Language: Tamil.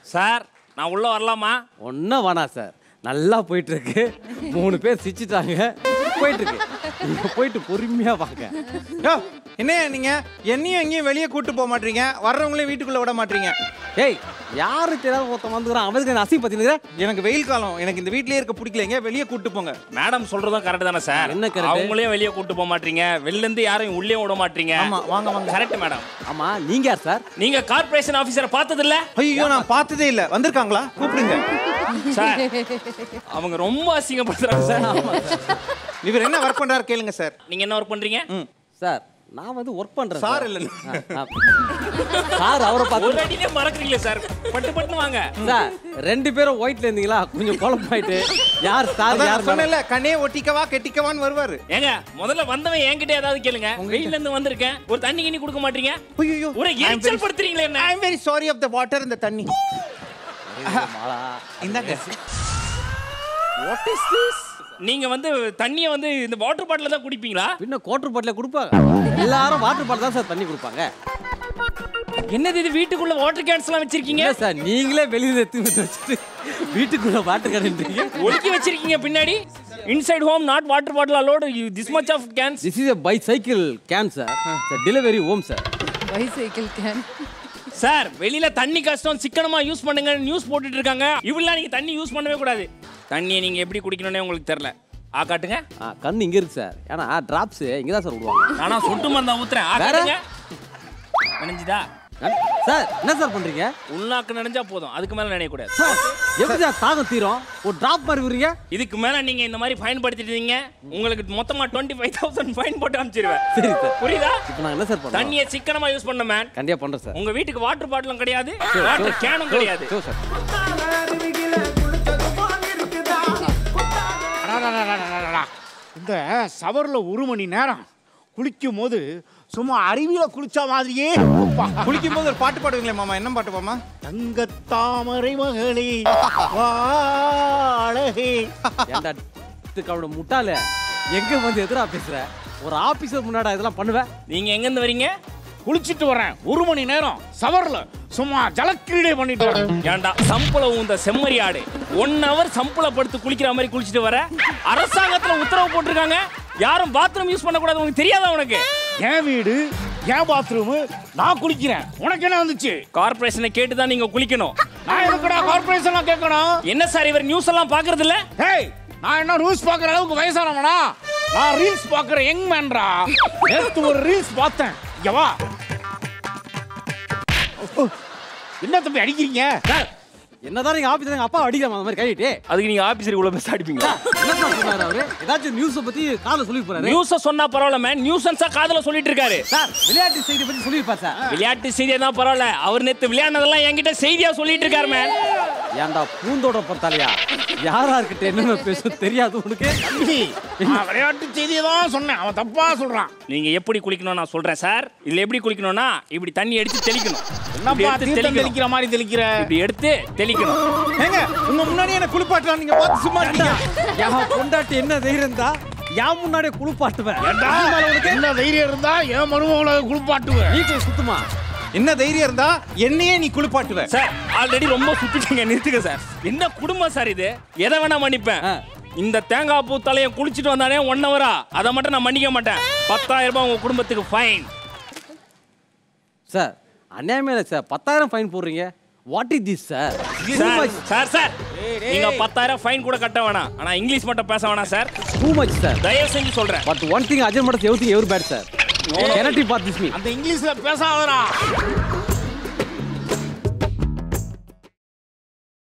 சார் நான் உள்ள வரலாமா ஒன்றும் வேணாம் சார் நல்லா போயிட்டு இருக்கு மூணு பேர் சிரிச்சிட்டாங்க போயிட்டு இருக்கு நீங்க போயிட்டு பொறுமையா வாங்க யோ என்ன நீங்க என்னையும் எங்கேயும் வெளியே கூட்டு போக மாட்டீங்க வர்றவங்களையும் வீட்டுக்குள்ள விட மாட்டீங்க ஏய் யாரு தெரியாத ஒருத்தன் வந்துக்கிறான் அவனுக்கு அசி பத்தினுக்கிற எனக்கு வெயில் காலம் எனக்கு இந்த வீட்லயே இருக்க பிடிக்கலைங்க வெளியே கூட்டு போங்க மேடம் சொல்றதும் கரெக்ட் தானே சார் என்ன correct? அவங்களையும் வெளியே கூட்டு போக மாட்டீங்க வெளில இருந்து யாரையும் உள்ளே விட மாட்டீங்க ஆமா வாங்க வாங்க கரெக்ட் மேடம் ஆமா நீங்க யார் சார் நீங்க கார்ப்பரேஷன் ஆபீசரை பார்த்தது இல்ல ஐயோ நான் பார்த்ததே இல்ல வந்திருக்காங்களா கூப்பிடுங்க சார் அவங்க ரொம்ப அசிங்கப்படுத்துறாங்க சார் இவர் என்ன ஒர்க் பண்றாரு கேளுங்க சார் நீங்க என்ன ஒர்க் பண்றீங்க சார் நான் வந்து ஒர்க் பண்றேன் சார் இல்ல சார் அவரை ஒரு பார்த்து அடியிலே மறக்கறீங்களே சார் பட்டு பட்டு வாங்க சார் ரெண்டு பேரும் ஒயிட்ல இருந்தீங்களா கொஞ்சம் குழப்பாயிட்டு யார் சார் அதான் யார் நான் சொன்னேன்ல கண்ணே ஒட்டிக்கவா கெட்டிக்கவான்னு வருவாரு ஏங்க முதல்ல வந்தவன் என்கிட்ட ஏதாவது கேளுங்க வெயில்ல இருந்து வந்திருக்கேன் ஒரு தண்ணி கிண்ணி கொடுக்க மாட்டீங்க ஐயோ ஒரு எரிச்சல் படுத்துறீங்களே என்ன I am very sorry of the water இந்த தண்ணி இந்தாங்க வாட் இஸ் திஸ் நீங்க வந்து தண்ணிய வந்து இந்த வாட்டர் பாட்டில தான் குடிப்பீங்களா பின்ன கோட்டர் பாட்டில கொடுப்பாங்க எல்லாரும் வாட்டர் பாட்டில் தான் சார் தண்ணி கொடுப்பாங்க என்னது இது வீட்டுக்குள்ள வாட்டர் கேன்ஸ் எல்லாம் வச்சிருக்கீங்க இல்ல சார் நீங்களே வெளியில எடுத்து வந்து வச்சுட்டு வீட்டுக்குள்ள வாட்டர் கரண்ட்றீங்க ஒதுக்கி வச்சிருக்கீங்க பின்னாடி inside home not water bottle allowed this much of cans this is a bicycle can sir sir delivery home sir bicycle can sir வெளியில தண்ணி கஷ்டம் சிக்கனமா யூஸ் பண்ணுங்க நியூஸ் போட்டுட்டு இருக்காங்க இவ்வளவு நீங்க தண்ணி யூஸ் பண்ணவே கூடாது தண்ணியை நீங்க எப்படி குடிக்கணும்னே உங்களுக்கு தெரியல ஆ காட்டுங்க ஆ கண் இங்க இருக்கு சார் ஏன்னா டிராப்ஸ் இங்க தான் சார் விடுவாங்க நானா சொட்டு மருந்தா ஊத்துறேன் ஆ வேற? காட்டுங்க நினைஞ்சுதா கண்- சார் என்ன சார் பண்றீங்க உள்நாக்கு நினைஞ்சா போதும் அதுக்கு மேல நினைக்க கூடாது சார் எப்படி சார் தாகம் தீரும் ஒரு டிராப் மாதிரி விடுறீங்க இதுக்கு மேல நீங்க இந்த மாதிரி ஃபைன் படுத்திட்டீங்க உங்களுக்கு மொத்தமா டுவெண்ட்டி ஃபைவ் தௌசண்ட் ஃபைன் போட்டு அனுப்பிச்சிருவேன் சரி சார் புரியுதா இப்போ நான் என்ன சார் பண்ணேன் தண்ணியை சிக்கனமா யூஸ் பண்ண மேன் கண்டிப்பா பண்றேன் சார் உங்க வீட்டுக்கு வாட்டர் பாட்டிலும் கிடையாது வாட்டர் கேனும் கிடையாது ஷோ சார் அடடடடடடடா. இந்த சவர்ல ஒரு மணி நேரம் குளிக்கும் போது சும்மா அருவியில குளிச்ச மாதிரியே அப்பா. குளிக்கும் போது ஒரு பாட்டு பாடுவீங்களே மாமா என்ன பாட்டு மாமா தங்கத் தாமரை மகளே வாழகே ஏன்டா அவனோட முட்டாள எங்க வந்து எதிரா பேசுற ஒரு ஆபீசர் முன்னாடா இதெல்லாம் பண்ணுவேன் நீங்க எங்க இருந்து வரீங்க குளிச்சிட்டு வரேன் ஒரு மணி நேரம் சவர்ல சும்மா ஜலக்கிரீடை பண்ணிட்டு வரேன் ஏன்டா சம்பள ஊந்த செம்மறி ஆடு ஒன் ஹவர் சம்பள படுத்து குளிக்கிற மாதிரி குளிச்சுட்டு வர அரசாங்கத்துல உத்தரவு போட்டிருக்காங்க யாரும் பாத்ரூம் யூஸ் பண்ணக்கூடாது உனக்கு தெரியாதா உனக்கு என் வீடு என் பாத்ரூம் நான் குளிக்கிறேன் உனக்கு என்ன வந்துச்சு கார்பரேஷனை கேட்டு தான் நீங்க குளிக்கணும் நான் எதுக்குடா கார்பரேஷன்ல கேட்கணும் என்ன சார் இவர் நியூஸ் எல்லாம் பாக்குறது இல்ல ஹேய் நான் என்ன ரூல்ஸ் பார்க்குற அளவுக்கு வயசானவனா நான் ரீல்ஸ் பார்க்குற யங் மேன்ரா நேத்து ஒரு ரீல்ஸ் பார்த்தேன் இங்க வா ஓ, என்ன தம்பி அடிக்கிறீங்க சார் என்னதான் நீங்க ஆபீஸ்ல எங்க அப்பா அடிக்காம அந்த மாதிரி கையிட்டே அதுக்கு நீங்க ஆபீசர் இவ்வளவு பேச அடிப்பீங்களா என்ன சார் சொன்னாரு அவரு ஏதாச்சும் நியூஸை பத்தி காலை சொல்லி போறாரு நியூஸ சொன்னா பரவாயில்ல மேன் நியூசன்ஸா காதுல சொல்லிட்டு இருக்காரு சார் விளையாட்டு செய்தி பத்தி சொல்லியிருப்பார் சார் விளையாட்டு செய்தியா தான் பரவாயில்ல அவர் நேத்து விளையாடுனதெல்லாம் என்கிட்ட செய்தியா சொல்லிட்டு இருக்காரு மேன் ஏன்டா பூந்தோட பார்த்தாலியா யாரா இருக்கட்ட என்னென்ன பேசும் தெரியாது உனக்கு தம்பி, நான் விளையாட்டு செய்தியை தான் சொன்னேன் அவன் தப்பா சொல்றான் நீங்க எப்படி குளிக்கணும் நான் சொல்றேன் சார் இதுல எப்படி குளிக்கணும்னா இப்படி தண்ணி எடுத்து தெளிக்கணும் இப்படி என்னப்பா எடுத்து தீர்த்தம் தெளிக்கணும் தெளிக்கிற மாதிரி தெளிக்கிற இப்படி எடுத்து தெளிக்கணும் ஏங்க உங்க முன்னாடி என்ன குளிப்பாட்டலாம் நீங்க பார்த்து சும்மா இருக்கீங்க என் பொண்டாட்டி என்ன தைரியம் தான் என் முன்னாடியே குளிப்பாட்டுவேன் ஏண்டா, என்ன தைரியம் இருந்தா என் மருமகளை குளிப்பாட்டுவேன் நீ போய் சுத்தமா என்ன தைரியம் இருந்தா என்னையே நீ குளிப்பாட்டுவ சார் ஆல்ரெடி ரொம்ப சுத்திட்டீங்க நிறுத்துங்க சார் என்ன குடும்பம் சார் இது எதை வேணா மன்னிப்பேன் ஆ. இந்த தேங்காய் பூ தலையை குளிச்சுட்டு வந்தானே ஒன் ஹவரா அதை மட்டும் நான் மன்னிக்க மாட்டேன் பத்தாயிரம் ரூபாய் உங்க குடும்பத்துக்கு ஃபைன் சார் அநியாயமே இல்லை சார் பத்தாயிரம் ஃபைன் போடுறீங்க what is this sir sir sir sir நீங்க பத்தாயிரம் ஃபைன் கூட கட்ட வேணாம் ஆனா இங்கிலீஷ் மட்டும் பேச வேணாம் சார் டூ மச் சார் தயவு செஞ்சு சொல்றேன் பட் ஒன் திங் அஜய் மட்டும் everything every bad sir கெனட்டி பாத் திஸ் மீ அந்த இங்கிலீஷ்ல பேசாதடா